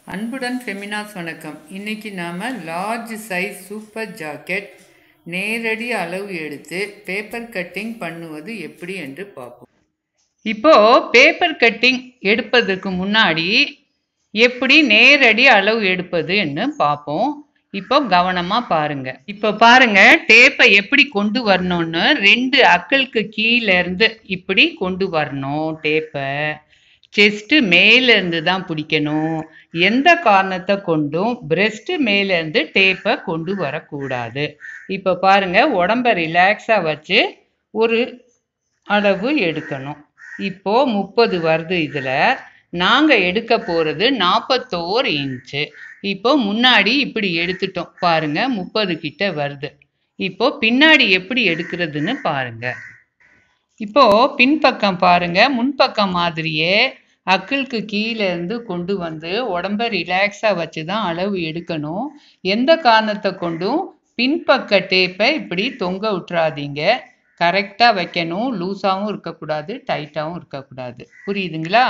அன்புடன் ஃபெமினாஸ் வணக்கம் இன்னைக்கு நாம் லார்ஜ் சைஸ் சூப்பர் ஜாக்கெட் நேரடி அளவு எடுத்து பேப்பர் கட்டிங் பண்ணுவது எப்படி என்று பார்ப்போம் இப்போ பேப்பர் கட்டிங் எடுப்பதற்கு முன்னாடி எப்படி நேரடி அளவு எடுப்பதுன்னு பார்ப்போம் இப்போ கவனமா பாருங்க இப்போ பாருங்க டேப்பை எப்படி கொண்டு வரணும்னு ரெண்டு அக்களுக்கு கீழே இருந்து இப்படி கொண்டு வரணும் டேப்பை செஸ்ட் மேலேருந்து தான் பிடிக்கணும் எந்த காரணத்தை கொண்டும் பிரஸ்ட் மேலேருந்து டேப்பை கொண்டு வரக்கூடாது இப்போ பாருங்க உடம்ப ரிலாக்ஸாக வச்சு ஒரு அளவு எடுக்கணும் இப்போ முப்பது வருது இதில் நாங்கள் எடுக்க போகிறது நாற்பத்தோரு இன்ச்சு இப்போ முன்னாடி இப்படி எடுத்துட்டோம் பாருங்க முப்பது கிட்ட வருது இப்போ பின்னாடி எப்படி எடுக்கிறதுன்னு பாருங்க இப்போ பின்பக்கம் பாருங்க முன்பக்கம் மாதிரியே அக்கிளுக்கு கீழே இருந்து கொண்டு வந்து உடம்ப ரிலாக்ஸாக வச்சு தான் அளவு எடுக்கணும் எந்த காரணத்தை கொண்டும் பின்பக்க டேப்பை இப்படி தொங்க விட்டுறாதீங்க கரெக்டாக வைக்கணும் லூஸாகவும் இருக்கக்கூடாது டைட்டாகவும் இருக்கக்கூடாது புரியுதுங்களா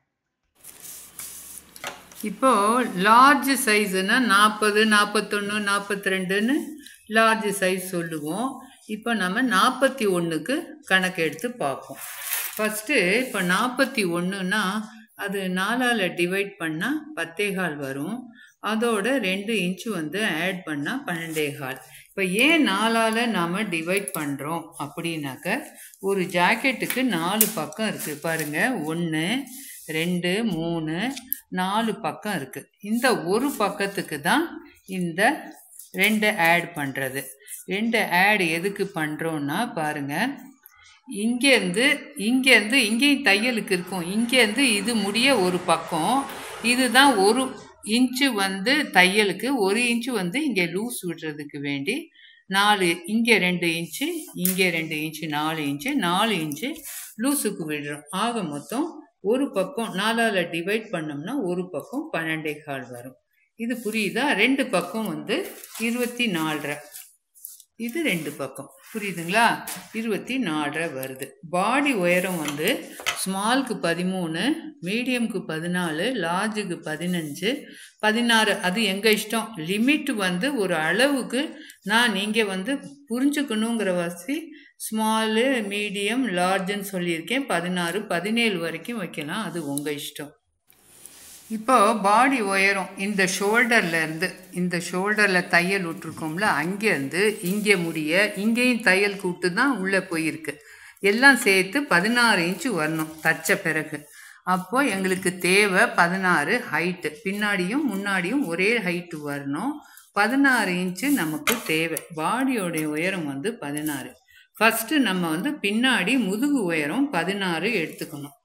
இப்போ லார்ஜ் சைஸுன்னா நாற்பது நாற்பத்தொன்று நாற்பத்தி ரெண்டுன்னு லார்ஜ் சைஸ் சொல்லுவோம் இப்போ நம்ம நாற்பத்தி ஒன்றுக்கு கணக்கு எடுத்து பார்ப்போம் ஃபஸ்ட்டு இப்போ நாற்பத்தி ஒன்றுனா அது நாலால் டிவைட் பண்ணால் பத்தே கால் வரும் அதோட ரெண்டு இன்ச்சு வந்து ஆட் பண்ணால் பன்னெண்டே கால் இப்போ ஏன் நாலால் நாம் டிவைட் பண்ணுறோம் அப்படின்னாக்க ஒரு ஜாக்கெட்டுக்கு நாலு பக்கம் இருக்குது பாருங்கள் ஒன்று ரெண்டு மூணு நாலு பக்கம் இருக்குது இந்த ஒரு பக்கத்துக்கு தான் இந்த ரெண்டு ஆட் பண்ணுறது ரெண்டு ஆட் எதுக்கு பண்ணுறோன்னா பாருங்கள் இங்கேருந்து இங்கேருந்து இங்கேயும் தையலுக்கு இருக்கும் இங்கேருந்து இது முடிய ஒரு பக்கம் இதுதான் ஒரு இன்ச்சு வந்து தையலுக்கு ஒரு இன்ச்சு வந்து இங்கே லூஸ் விடுறதுக்கு வேண்டி நாலு இங்கே ரெண்டு இன்ச்சு இங்கே ரெண்டு இன்ச்சு நாலு இன்ச்சு நாலு இன்ச்சு லூஸுக்கு விடுறோம் ஆக மொத்தம் ஒரு பக்கம் நாலால் டிவைட் பண்ணோம்னா ஒரு பக்கம் பன்னெண்டே கால் வரும் இது புரியுதா ரெண்டு பக்கம் வந்து இருபத்தி நாலரை இது ரெண்டு பக்கம் புரியுதுங்களா இருபத்தி நாலரை வருது பாடி உயரம் வந்து ஸ்மால்க்கு பதிமூணு மீடியம்க்கு பதினாலு லார்ஜுக்கு பதினஞ்சு பதினாறு அது எங்கள் இஷ்டம் லிமிட் வந்து ஒரு அளவுக்கு நான் நீங்கள் வந்து புரிஞ்சுக்கணுங்கிற வசதி ஸ்மாலு மீடியம் லார்ஜுன்னு சொல்லியிருக்கேன் பதினாறு பதினேழு வரைக்கும் வைக்கலாம் அது உங்கள் இஷ்டம் இப்போ பாடி உயரம் இந்த ஷோல்டர்லேருந்து இந்த ஷோல்டரில் தையல் விட்ருக்கோம்ல அங்கேருந்து இங்கே முடிய இங்கேயும் தையல் கூட்டு தான் உள்ளே போயிருக்கு எல்லாம் சேர்த்து பதினாறு இன்ச்சு வரணும் தச்ச பிறகு அப்போ எங்களுக்கு தேவை பதினாறு ஹைட்டு பின்னாடியும் முன்னாடியும் ஒரே ஹைட்டு வரணும் பதினாறு இன்ச்சு நமக்கு தேவை பாடியோடைய உயரம் வந்து பதினாறு ஃபஸ்ட்டு நம்ம வந்து பின்னாடி முதுகு உயரம் பதினாறு எடுத்துக்கணும்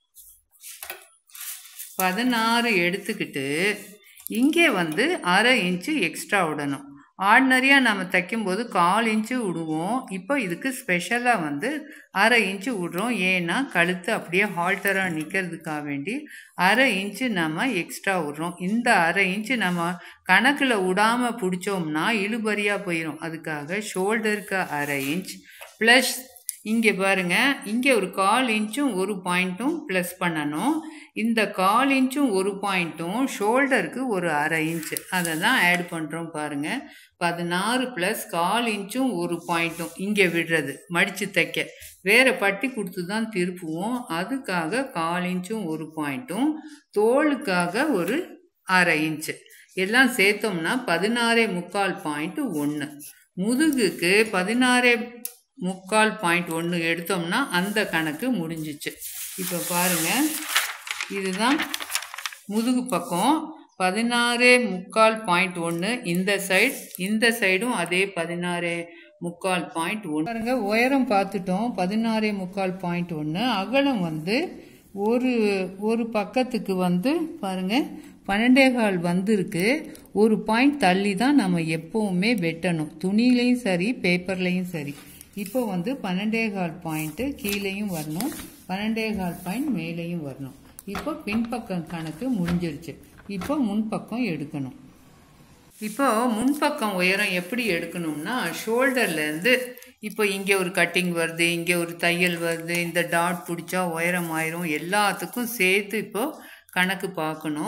பதினாறு எடுத்துக்கிட்டு இங்கே வந்து அரை இன்ச்சு எக்ஸ்ட்ரா விடணும் ஆர்டினரியாக நம்ம தைக்கும்போது கால் இன்ச்சு விடுவோம் இப்போ இதுக்கு ஸ்பெஷலாக வந்து அரை இன்ச்சு விடுறோம் ஏன்னா கழுத்து அப்படியே ஹால்டராக நிற்கிறதுக்காக வேண்டி அரை இன்ச்சு நம்ம எக்ஸ்ட்ரா விடுறோம் இந்த அரை இன்ச்சு நம்ம கணக்கில் விடாமல் பிடிச்சோம்னா இழுபறியாக போயிடும் அதுக்காக ஷோல்டருக்கு அரை இன்ச் ப்ளஸ் இங்கே பாருங்க இங்கே ஒரு கால் இன்ச்சும் ஒரு பாயிண்ட்டும் ப்ளஸ் பண்ணணும் இந்த கால் இன்ச்சும் ஒரு பாயிண்ட்டும் ஷோல்டருக்கு ஒரு அரை இன்ச்சு அதை தான் ஆட் பண்ணுறோம் பாருங்கள் பதினாறு ப்ளஸ் கால் இன்ச்சும் ஒரு பாயிண்ட்டும் இங்கே விடுறது மடித்து தைக்க வேறு பட்டி கொடுத்து தான் திருப்புவோம் அதுக்காக கால் இன்ச்சும் ஒரு பாயிண்ட்டும் தோலுக்காக ஒரு அரை இன்ச்சு எல்லாம் சேர்த்தோம்னா பதினாறே முக்கால் பாயிண்ட்டு ஒன்று முதுகுக்கு பதினாறே முக்கால் பாயிண்ட் ஒன்று எடுத்தோம்னா அந்த கணக்கு முடிஞ்சிச்சு இப்போ பாருங்கள் இதுதான் முதுகு பக்கம் பதினாறு முக்கால் பாயிண்ட் ஒன்று இந்த சைடு இந்த சைடும் அதே பதினாறு முக்கால் பாயிண்ட் ஒன்று பாருங்க உயரம் பார்த்துட்டோம் பதினாறு முக்கால் பாயிண்ட் ஒன்று அகலம் வந்து ஒரு ஒரு பக்கத்துக்கு வந்து பாருங்க பன்னெண்டே கால் வந்திருக்கு ஒரு பாயிண்ட் தள்ளி தான் நம்ம எப்பவுமே வெட்டணும் துணிலையும் சரி பேப்பர்லையும் சரி இப்போ வந்து பன்னெண்டே கால் பாயிண்ட்டு கீழேயும் வரணும் பன்னெண்டே கால் பாயிண்ட் மேலேயும் வரணும் இப்போ பின்பக்கம் கணக்கு முடிஞ்சிருச்சு இப்போ முன்பக்கம் எடுக்கணும் இப்போ முன்பக்கம் உயரம் எப்படி எடுக்கணும்னா ஷோல்டர்லேருந்து இப்போ இங்கே ஒரு கட்டிங் வருது இங்கே ஒரு தையல் வருது இந்த டாட் பிடிச்சா உயரம் ஆயிரும் எல்லாத்துக்கும் சேர்த்து இப்போ கணக்கு பார்க்கணும்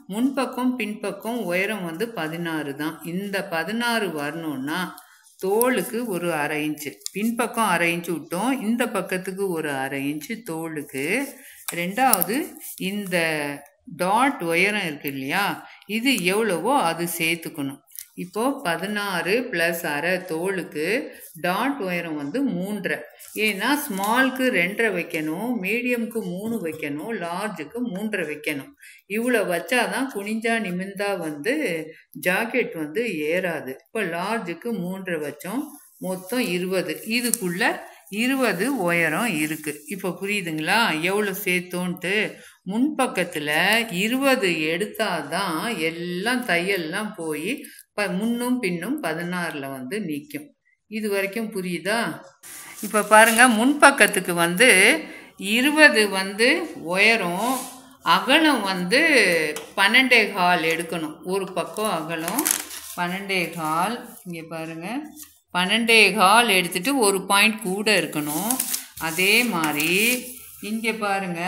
முன்பக்கம் பின்பக்கம் உயரம் வந்து பதினாறு தான் இந்த பதினாறு வரணும்னா தோலுக்கு ஒரு அரை இன்ச்சு பின்பக்கம் அரை இன்ச்சு விட்டோம் இந்த பக்கத்துக்கு ஒரு அரை இன்ச்சு தோலுக்கு ரெண்டாவது இந்த டாட் உயரம் இருக்கு இல்லையா இது எவ்வளவோ அது சேர்த்துக்கணும் இப்போ பதினாறு ப்ளஸ் அரை தோலுக்கு டாட் உயரம் வந்து மூன்றரை ஏன்னா ஸ்மால்க்கு ரெண்டரை வைக்கணும் மீடியம்க்கு மூணு வைக்கணும் லார்ஜுக்கு மூன்றரை வைக்கணும் இவ்வளோ வச்சாதான் குனிஞ்சா நிமிந்தா வந்து ஜாக்கெட் வந்து ஏறாது இப்போ லார்ஜுக்கு மூன்றரை வச்சோம் மொத்தம் இருபது இதுக்குள்ள இருபது உயரம் இருக்கு இப்போ புரியுதுங்களா எவ்வளோ சேர்த்தோன்ட்டு முன்பக்கத்தில் இருபது எடுத்தாதான் எல்லாம் தையல்லாம் போய் ப முன்னும் பின்னும் பதினாறில் வந்து நிற்கும் இது வரைக்கும் புரியுதா இப்போ பாருங்க முன்பக்கத்துக்கு வந்து இருபது வந்து உயரம் அகலம் வந்து பன்னெண்டே கால் எடுக்கணும் ஒரு பக்கம் அகலம் பன்னெண்டே கால் இங்கே பாருங்க பன்னெண்டே கால் எடுத்துட்டு ஒரு பாயிண்ட் கூட இருக்கணும் அதே மாதிரி இங்கே பாருங்க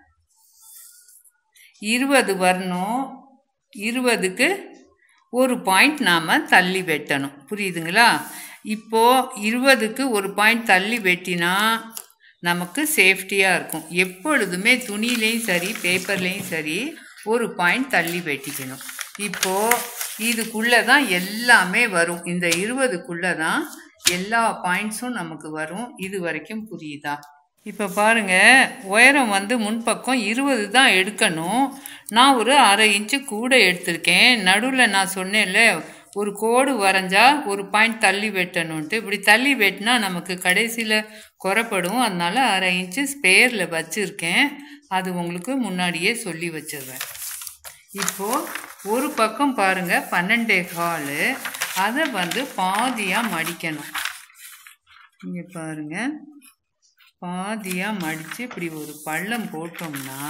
இருபது வரணும் இருபதுக்கு ஒரு பாயிண்ட் நாம் தள்ளி வெட்டணும் புரியுதுங்களா இப்போ இருபதுக்கு ஒரு பாயிண்ட் தள்ளி வெட்டினா நமக்கு சேஃப்டியாக இருக்கும் எப்பொழுதுமே துணிலையும் சரி பேப்பர்லேயும் சரி ஒரு பாயிண்ட் தள்ளி வெட்டிக்கணும் இப்போ இதுக்குள்ளே தான் எல்லாமே வரும் இந்த இருபதுக்குள்ளே தான் எல்லா பாயிண்ட்ஸும் நமக்கு வரும் இது வரைக்கும் புரியுதா இப்போ பாருங்க உயரம் வந்து முன்பக்கம் இருபது தான் எடுக்கணும் நான் ஒரு அரை இன்ச்சு கூட எடுத்திருக்கேன் நடுவில் நான் சொன்னேன்ல ஒரு கோடு வரைஞ்சா ஒரு பாயிண்ட் தள்ளி வெட்டணுன்ட்டு இப்படி தள்ளி வெட்டினா நமக்கு கடைசியில் குறைப்படும் அதனால அரை இன்ச்சு ஸ்பேரில் வச்சுருக்கேன் அது உங்களுக்கு முன்னாடியே சொல்லி வச்சிடுறேன் இப்போது ஒரு பக்கம் பாருங்க பன்னெண்டே கால் அதை வந்து பாதியாக மடிக்கணும் இங்கே பாருங்க பாதியாக மடித்து இப்படி ஒரு பள்ளம் போட்டோம்னா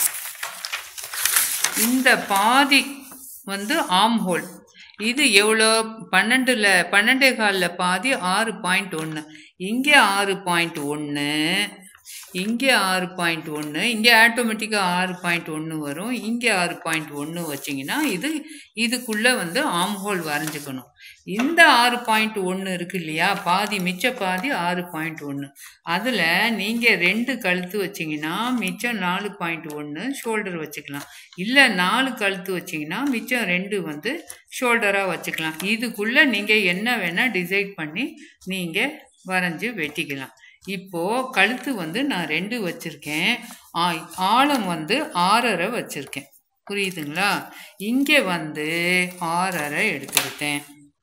இந்த பாதி வந்து ஆம் ஹோல் இது எவ்வளோ பன்னெண்டில் பன்னெண்டே காலில் பாதி ஆறு பாயிண்ட் ஒன்று இங்கே ஆறு பாயிண்ட் ஒன்று இங்கே ஆறு பாயிண்ட் ஒன்று இங்கே ஆட்டோமேட்டிக்காக ஆறு பாயிண்ட் ஒன்று வரும் இங்கே ஆறு பாயிண்ட் ஒன்று வச்சிங்கன்னா இது இதுக்குள்ளே வந்து ஆம் ஹோல் வரைஞ்சிக்கணும் இந்த ஆறு பாயிண்ட் ஒன்று இருக்கு இல்லையா பாதி மிச்ச பாதி ஆறு பாயிண்ட் ஒன்று அதில் நீங்கள் ரெண்டு கழுத்து வச்சிங்கன்னா மிச்சம் நாலு பாயிண்ட் ஒன்று ஷோல்டர் வச்சுக்கலாம் இல்லை நாலு கழுத்து வச்சிங்கன்னா மிச்சம் ரெண்டு வந்து ஷோல்டராக வச்சுக்கலாம் இதுக்குள்ளே நீங்கள் என்ன வேணால் டிசைட் பண்ணி நீங்கள் வரைஞ்சி வெட்டிக்கலாம் இப்போது கழுத்து வந்து நான் ரெண்டு வச்சுருக்கேன் ஆழம் வந்து ஆறரை வச்சுருக்கேன் புரியுதுங்களா இங்கே வந்து ஆறரை எடுத்துக்கிட்டேன்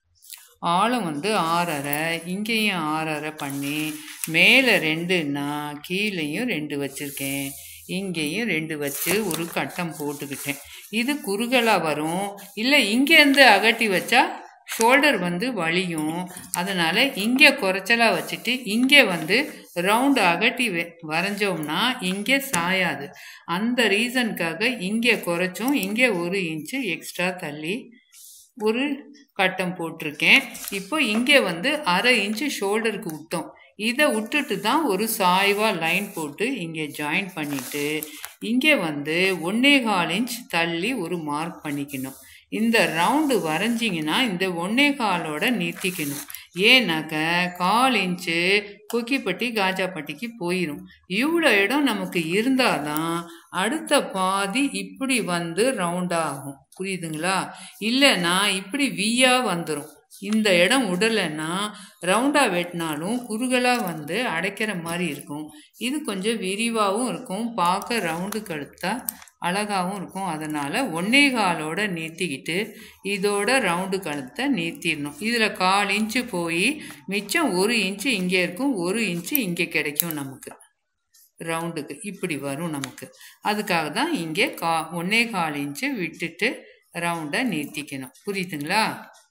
ஆழம் வந்து ஆறரை இங்கேயும் ஆறரை பண்ணி மேலே ரெண்டுன்னா கீழேயும் ரெண்டு வச்சுருக்கேன் இங்கேயும் ரெண்டு வச்சு ஒரு கட்டம் போட்டுக்கிட்டேன் இது குறுகலாக வரும் இல்லை இங்கேருந்து அகட்டி வச்சா ஷோல்டர் வந்து வலியும் அதனால் இங்கே குறைச்சலாக வச்சுட்டு இங்கே வந்து ரவுண்டு அகட்டி வெ- வரைஞ்சோம்னா இங்கே சாயாது அந்த ரீசனுக்காக இங்கே குறைச்சும் இங்கே ஒரு இன்ச்சு எக்ஸ்ட்ரா தள்ளி ஒரு கட்டம் போட்டிருக்கேன் இப்போ இங்கே வந்து அரை இன்ச்சு ஷோல்டருக்கு விட்டோம் இதை விட்டுட்டு தான் ஒரு சாய்வாக லைன் போட்டு இங்கே ஜாயின் பண்ணிட்டு இங்கே வந்து ஒன்னே கால் இன்ச் தள்ளி ஒரு மார்க் பண்ணிக்கணும் இந்த ரவுண்டு வரைஞ்சிங்கன்னா இந்த ஒன்னே காலோட நிறுத்திக்கணும் ஏன்னாக்க கால் இன்ச்சு கொக்கிப்பட்டி காஜாப்பட்டிக்கு போயிடும் இவ்வளோ இடம் நமக்கு இருந்தால் தான் அடுத்த பாதி இப்படி வந்து ரவுண்டாக ஆகும் புரியுதுங்களா இல்லைன்னா இப்படி வியா வந்துடும் இந்த இடம் உடலைன்னா ரவுண்டாக வெட்டினாலும் குறுகலாக வந்து அடைக்கிற மாதிரி இருக்கும் இது கொஞ்சம் விரிவாகவும் இருக்கும் பார்க்க ரவுண்டு கழுத்தா அழகாகவும் இருக்கும் அதனால் ஒன்னே காலோட நிறுத்திக்கிட்டு இதோட ரவுண்டு கழுத்தை நிறுத்திடணும் இதில் கால் இன்ச்சு போய் மிச்சம் ஒரு இன்ச்சு இங்கே இருக்கும் ஒரு இன்ச்சு இங்கே கிடைக்கும் நமக்கு ரவுண்டுக்கு இப்படி வரும் நமக்கு அதுக்காக தான் இங்கே கா ஒன்னே கால் இன்ச்சு விட்டுட்டு ரவுண்டை நிறுத்திக்கணும் புரியுதுங்களா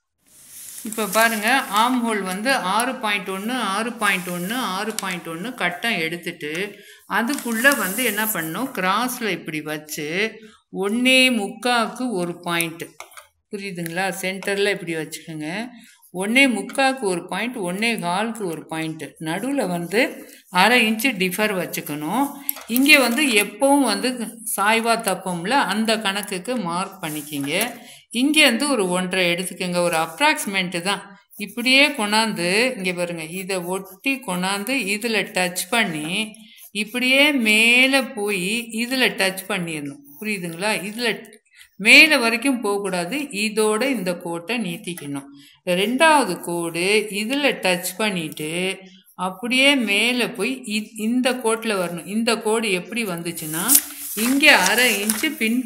இப்போ பாருங்கள் ஆம் ஹோல் வந்து ஆறு பாயிண்ட் ஒன்று ஆறு பாயிண்ட் ஒன்று ஆறு பாயிண்ட் ஒன்று கட்டம் எடுத்துட்டு அதுக்குள்ளே வந்து என்ன பண்ணணும் கிராஸில் இப்படி வச்சு ஒன்றே முக்காக்கு ஒரு பாயிண்ட்டு புரியுதுங்களா சென்டரில் இப்படி வச்சுக்கோங்க ஒன்றே முக்காக்கு ஒரு பாயிண்ட் ஒன்றே காலுக்கு ஒரு பாயிண்ட்டு நடுவில் வந்து அரை இன்ச்சு டிஃபர் வச்சுக்கணும் இங்கே வந்து எப்பவும் வந்து சாய்வா தப்போம்ல அந்த கணக்குக்கு மார்க் பண்ணிக்கிங்க இங்கே வந்து ஒரு ஒன்றரை எடுத்துக்கோங்க ஒரு அப்ராக்சிமேண்ட்டு தான் இப்படியே கொண்டாந்து இங்கே பாருங்க இதை ஒட்டி கொண்டாந்து இதில் டச் பண்ணி இப்படியே மேலே போய் இதில் டச் பண்ணிடணும் புரியுதுங்களா இதில் மேலே வரைக்கும் போகக்கூடாது இதோட இந்த கோட்டை நீட்டிக்கணும் ரெண்டாவது கோடு இதில் டச் பண்ணிட்டு அப்படியே மேலே போய் இ- இந்த கோட்டில் வரணும் இந்த கோடு எப்படி வந்துச்சுன்னா இங்கே அரை இன்ச்சு பின்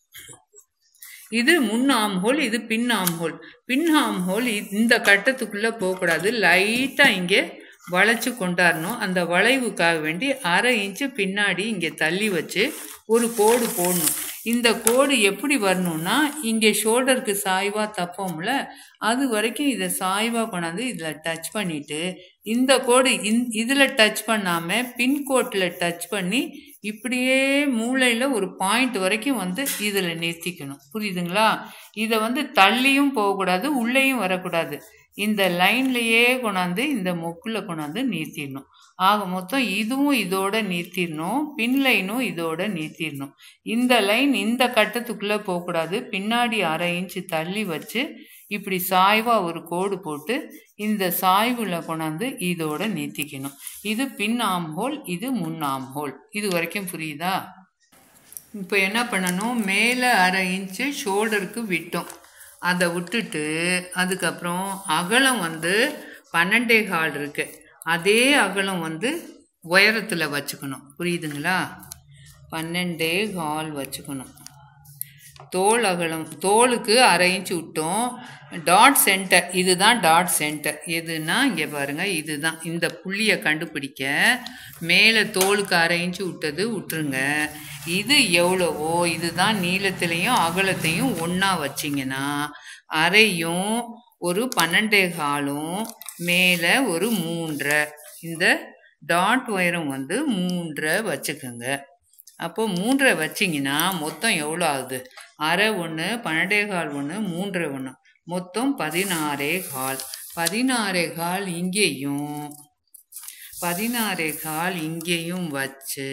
இது முன் ஆம் ஹோல் இது பின் ஆம் ஹோல் பின் ஆம் ஹோல் இந்த கட்டத்துக்குள்ளே போகக்கூடாது லைட்டாக இங்கே வளைச்சு கொண்டாடணும் அந்த வளைவுக்காக வேண்டி அரை இன்ச்சு பின்னாடி இங்கே தள்ளி வச்சு ஒரு கோடு போடணும் இந்த கோடு எப்படி வரணும்னா இங்கே ஷோல்டருக்கு சாய்வாக தப்போம்ல அது வரைக்கும் இதை சாய்வாக கொண்டாந்து இதில் டச் பண்ணிட்டு இந்த கோடு இந் இதில் டச் பண்ணாமல் பின்கோட்டில் டச் பண்ணி இப்படியே மூளையில் ஒரு பாயிண்ட் வரைக்கும் வந்து இதில் நிறுத்திக்கணும் புரியுதுங்களா இதை வந்து தள்ளியும் போகக்கூடாது உள்ளேயும் வரக்கூடாது இந்த லைன்லையே கொண்டாந்து இந்த மொக்கில் கொண்டாந்து நிறுத்திடணும் ஆக மொத்தம் இதுவும் இதோட நிறுத்திடணும் பின் லைனும் இதோட நிறுத்திடணும் இந்த லைன் இந்த கட்டத்துக்குள்ளே போகக்கூடாது பின்னாடி அரை இன்ச்சு தள்ளி வச்சு இப்படி சாய்வாக ஒரு கோடு போட்டு இந்த சாய்வுல கொண்டாந்து இதோட நிறுத்திக்கணும் இது பின் ஆம் ஹோல் இது முன் ஆம் ஹோல் இது வரைக்கும் புரியுதா இப்போ என்ன பண்ணணும் மேலே அரை இன்ச்சு ஷோல்டருக்கு விட்டோம் அதை விட்டுட்டு அதுக்கப்புறம் அகலம் வந்து பன்னெண்டே கால் இருக்கு அதே அகலம் வந்து உயரத்தில் வச்சுக்கணும் புரியுதுங்களா பன்னெண்டே கால் வச்சுக்கணும் தோல் அகலம் தோலுக்கு அரை இன்ச்சு விட்டோம் டாட் சென்டர் இதுதான் டாட் சென்டர் எதுனா இங்கே பாருங்க இதுதான் இந்த புள்ளியை கண்டுபிடிக்க மேலே தோலுக்கு அரை இன்ச்சு விட்டது விட்டுருங்க இது எவ்வளவோ இதுதான் நீளத்திலையும் அகலத்தையும் ஒன்றா வச்சிங்கன்னா அரையும் ஒரு பன்னெண்டே காலும் மேலே ஒரு மூன்றரை இந்த டாட் உயரம் வந்து மூன்றரை வச்சுக்கோங்க அப்போ மூன்றரை வச்சிங்கன்னா மொத்தம் எவ்வளோ ஆகுது அரை ஒன்று பன்னெண்டே கால் ஒன்று மூன்றரை ஒன்று மொத்தம் பதினாறே கால் பதினாறே கால் இங்கேயும் பதினாறே கால் இங்கேயும் வச்சு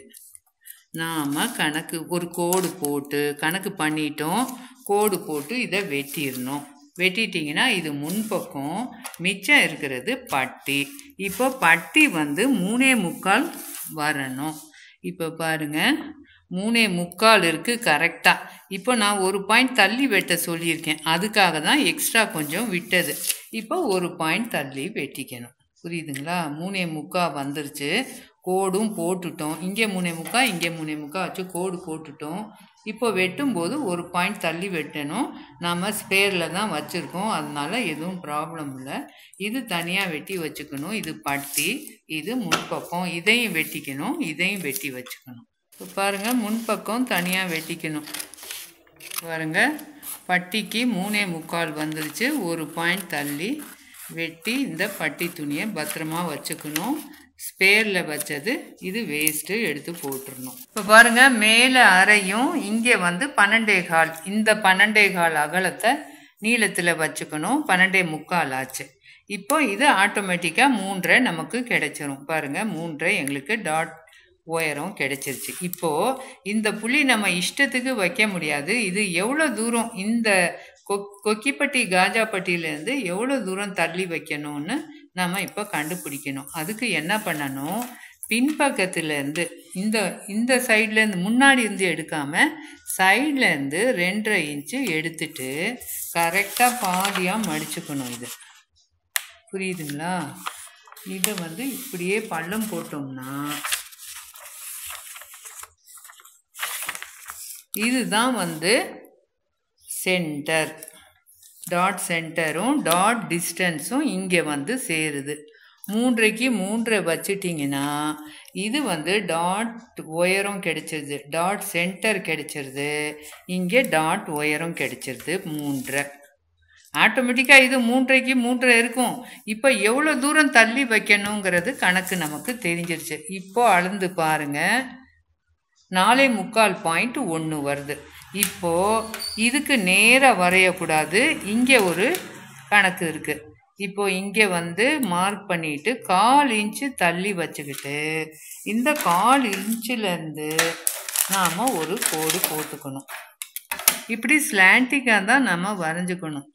நாம் கணக்கு ஒரு கோடு போட்டு கணக்கு பண்ணிட்டோம் கோடு போட்டு இதை வெட்டிடணும் வெட்டிட்டிங்கன்னா இது முன்பக்கம் மிச்சம் இருக்கிறது பட்டி இப்போ பட்டி வந்து மூணே முக்கால் வரணும் இப்போ பாருங்க மூணே முக்கால் இருக்குது கரெக்டாக இப்போ நான் ஒரு பாயிண்ட் தள்ளி வெட்ட சொல்லியிருக்கேன் அதுக்காக தான் எக்ஸ்ட்ரா கொஞ்சம் விட்டது இப்போ ஒரு பாயிண்ட் தள்ளி வெட்டிக்கணும் புரியுதுங்களா மூணே முக்கா வந்துருச்சு கோடும் போட்டுட்டோம் இங்கே மூணே முக்கா இங்கே மூணே முக்கா வச்சு கோடு போட்டுட்டோம் இப்போ வெட்டும்போது ஒரு பாயிண்ட் தள்ளி வெட்டணும் நம்ம ஸ்பேரில் தான் வச்சுருக்கோம் அதனால எதுவும் ப்ராப்ளம் இல்லை இது தனியாக வெட்டி வச்சுக்கணும் இது பட்டி இது முன்பக்கம் இதையும் வெட்டிக்கணும் இதையும் வெட்டி வச்சுக்கணும் இப்போ பாருங்கள் முன்பக்கம் தனியாக வெட்டிக்கணும் பாருங்க பட்டிக்கு மூணே முக்கால் வந்துருச்சு ஒரு பாயிண்ட் தள்ளி வெட்டி இந்த பட்டி துணியை பத்திரமா வச்சுக்கணும் ஸ்பேரில் வச்சது இது வேஸ்ட்டு எடுத்து போட்டுறணும் இப்போ பாருங்க மேலே அரையும் இங்கே வந்து பன்னெண்டே கால் இந்த பன்னெண்டே கால் அகலத்தை நீளத்தில் வச்சுக்கணும் பன்னெண்டே முக்கால் ஆச்சு இப்போ இது ஆட்டோமேட்டிக்காக மூன்றரை நமக்கு கிடைச்சிரும் பாருங்க மூன்றரை எங்களுக்கு டாட் உயரம் கிடைச்சிருச்சு இப்போ இந்த புள்ளி நம்ம இஷ்டத்துக்கு வைக்க முடியாது இது எவ்வளோ தூரம் இந்த கொ கொக்கிப்பட்டி காஜாப்பட்டியிலேருந்து எவ்வளோ தூரம் தள்ளி வைக்கணும்னு நம்ம இப்போ கண்டுபிடிக்கணும் அதுக்கு என்ன பண்ணணும் பின்பக்கத்துலேருந்து இந்த இந்த சைட்லேருந்து முன்னாடி இருந்து எடுக்காமல் சைட்லேருந்து ரெண்டரை இன்ச்சு எடுத்துட்டு கரெக்டாக பாதியாக மடிச்சுக்கணும் இது புரியுதுங்களா இதை வந்து இப்படியே பள்ளம் போட்டோம்னா இதுதான் வந்து சென்டர் டாட் சென்டரும் டாட் டிஸ்டன்ஸும் இங்கே வந்து சேருது மூன்றைக்கு மூன்றை வச்சிட்டிங்கன்னா இது வந்து டாட் உயரம் கிடைச்சிருது டாட் சென்டர் கிடைச்சிருது இங்கே டாட் உயரம் கிடைச்சிருது மூன்றரை ஆட்டோமேட்டிக்காக இது மூன்றைக்கு மூன்றரை இருக்கும் இப்போ எவ்வளோ தூரம் தள்ளி வைக்கணுங்கிறது கணக்கு நமக்கு தெரிஞ்சிருச்சு இப்போ அளந்து பாருங்க நாலே முக்கால் பாயிண்ட் ஒன்று வருது இப்போ இதுக்கு நேராக வரையக்கூடாது இங்கே ஒரு கணக்கு இருக்குது இப்போ இங்கே வந்து மார்க் பண்ணிட்டு கால் இன்ச்சு தள்ளி வச்சுக்கிட்டு இந்த கால் இன்ச்சிலேருந்து நாம் ஒரு கோடு போட்டுக்கணும் இப்படி ஸ்லாண்டிங்காக தான் நம்ம வரைஞ்சுக்கணும்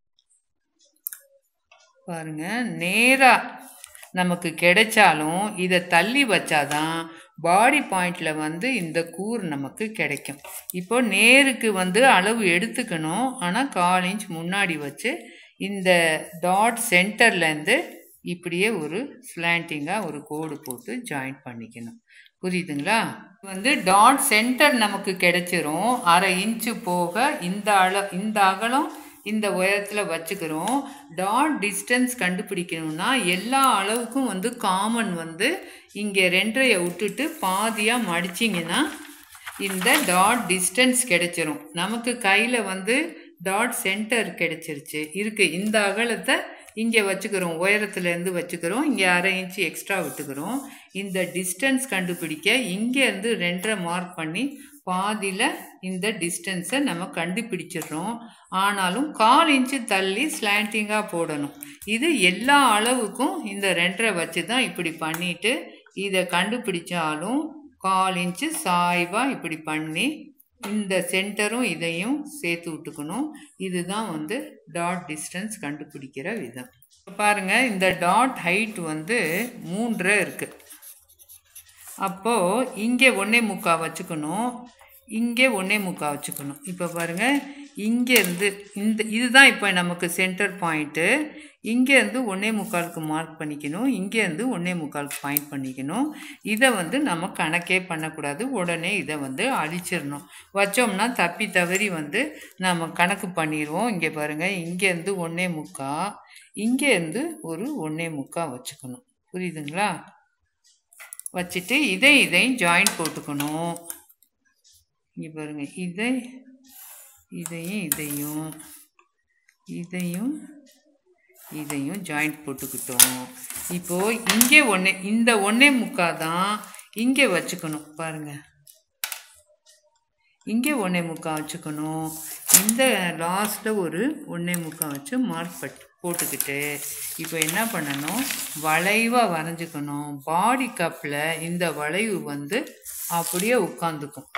பாருங்க நேராக நமக்கு கிடைச்சாலும் இதை தள்ளி வச்சாதான் பாடி பாயிண்டில் வந்து இந்த கூர் நமக்கு கிடைக்கும் இப்போ நேருக்கு வந்து அளவு எடுத்துக்கணும் ஆனால் கால் இன்ச் முன்னாடி வச்சு இந்த டாட் சென்டர்லேருந்து இப்படியே ஒரு ஸ்லாண்டிங்காக ஒரு கோடு போட்டு ஜாயின் பண்ணிக்கணும் புரியுதுங்களா வந்து டாட் சென்டர் நமக்கு கிடைச்சிரும் அரை இன்ச்சு போக இந்த அள இந்த அகலம் இந்த உயரத்தில் வச்சுக்கிறோம் டாட் டிஸ்டன்ஸ் கண்டுபிடிக்கணும்னா எல்லா அளவுக்கும் வந்து காமன் வந்து இங்கே ரெண்டரையை விட்டுட்டு பாதியாக மடிச்சிங்கன்னா இந்த டாட் டிஸ்டன்ஸ் கிடைச்சிரும் நமக்கு கையில் வந்து டாட் சென்டர் கிடைச்சிருச்சு இருக்கு இந்த அகலத்தை இங்கே வச்சுக்கிறோம் உயரத்துலேருந்து வச்சுக்கிறோம் இங்கே அரை இன்ச்சு எக்ஸ்ட்ரா விட்டுக்கிறோம் இந்த டிஸ்டன்ஸ் கண்டுபிடிக்க இங்கேருந்து ரெண்டரை மார்க் பண்ணி பாதியில் இந்த டிஸ்டன்ஸை நம்ம கண்டுபிடிச்சிடுறோம் ஆனாலும் கால் இன்ச்சு தள்ளி ஸ்லாண்டிங்காக போடணும் இது எல்லா அளவுக்கும் இந்த ரெண்டரை வச்சு தான் இப்படி பண்ணிட்டு இதை கண்டுபிடிச்சாலும் கால் இன்ச்சு சாய்வாக இப்படி பண்ணி இந்த சென்டரும் இதையும் சேர்த்து விட்டுக்கணும் இதுதான் வந்து டாட் டிஸ்டன்ஸ் கண்டுபிடிக்கிற விதம் இப்போ பாருங்கள் இந்த டாட் ஹைட் வந்து மூன்றரை இருக்குது அப்போது இங்கே ஒன்றே முக்கா வச்சுக்கணும் இங்கே ஒன்றே முக்கா வச்சுக்கணும் இப்போ பாருங்கள் இங்கேருந்து இந்த இதுதான் இப்போ நமக்கு சென்டர் பாயிண்ட்டு இங்கேருந்து ஒன்றே முக்காலுக்கு மார்க் பண்ணிக்கணும் இங்கேருந்து ஒன்றே முக்காலுக்கு பாயிண்ட் பண்ணிக்கணும் இதை வந்து நம்ம கணக்கே பண்ணக்கூடாது உடனே இதை வந்து அழிச்சிடணும் வச்சோம்னா தப்பி தவறி வந்து நம்ம கணக்கு பண்ணிடுவோம் இங்கே பாருங்கள் இங்கேருந்து ஒன்றே முக்கா இங்கேருந்து ஒரு ஒன்றே முக்கா வச்சுக்கணும் புரியுதுங்களா வச்சுட்டு இதை இதையும் ஜாயின் போட்டுக்கணும் இங்கே பாருங்கள் இதை இதையும் இதையும் இதையும் இதையும் ஜாயிண்ட் போட்டுக்கிட்டோம் இப்போது இங்கே ஒன்றே இந்த ஒன்றே முக்கா தான் இங்கே வச்சுக்கணும் பாருங்கள் இங்கே ஒன்றே முக்கா வச்சுக்கணும் இந்த லாஸ்ட்டில் ஒரு ஒன்றே முக்கா வச்சு மார்க் பட் போட்டுக்கிட்டு இப்போ என்ன பண்ணணும் வளைவாக வரைஞ்சிக்கணும் பாடி கப்பில் இந்த வளைவு வந்து அப்படியே உட்காந்துக்கும்